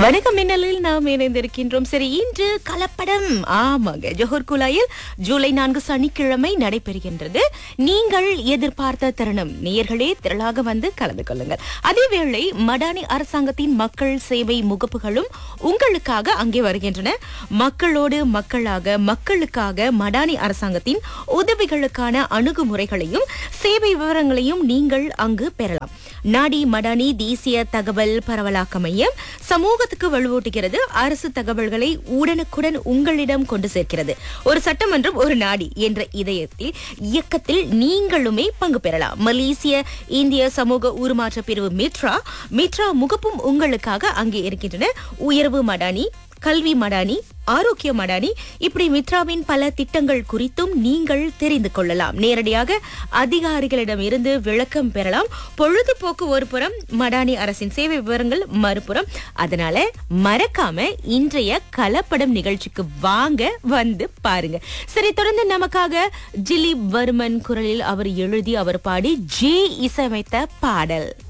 வணக்கம் மின்னலில் நாம் இணைந்திருக்கின்றோம் சரி இன்று கலப்படம் ஆமாங்க ஜோஹர் குலாயில் ஜூலை நான்கு சனிக்கிழமை நடைபெறுகின்றது நீங்கள் எதிர்பார்த்த தருணம் நேயர்களே திரளாக வந்து கலந்து கொள்ளுங்கள் அதேவேளை மடானி அரசாங்கத்தின் மக்கள் சேவை முகப்புகளும் உங்களுக்காக அங்கே வருகின்றன மக்களோடு மக்களாக மக்களுக்காக மடானி அரசாங்கத்தின் உதவிகளுக்கான அணுகுமுறைகளையும் சேவை விவரங்களையும் நீங்கள் அங்கு பெறலாம் நாடி மடானி தேசிய தகவல் பரவலாக்க மையம் சமூகத்துக்கு வலுவூட்டுகிறது அரசு தகவல்களை உடனுக்குடன் உங்களிடம் கொண்டு சேர்க்கிறது ஒரு சட்டமன்றம் ஒரு நாடி என்ற இதயத்தில் இயக்கத்தில் நீங்களுமே பங்கு பெறலாம் மலேசிய இந்திய சமூக உருமாற்ற பிரிவு மித்ரா மித்ரா முகப்பும் உங்களுக்காக அங்கே இருக்கின்றன உயர்வு மடானி கல்வி மடானி ஆரோக்கிய மடானி இப்படி மித்ராவின் பல திட்டங்கள் குறித்தும் நீங்கள் தெரிந்து கொள்ளலாம் நேரடியாக அதிகாரிகளிடம் இருந்து விளக்கம் பெறலாம் பொழுதுபோக்கு ஒரு புறம் மடானி அரசின் சேவை விவரங்கள் மறுபுறம் அதனால மறக்காம இன்றைய கலப்படம் நிகழ்ச்சிக்கு வாங்க வந்து பாருங்க சரி தொடர்ந்து நமக்காக ஜிலி வர்மன் குரலில் அவர் எழுதி அவர் பாடி ஜே இசையமைத்த பாடல்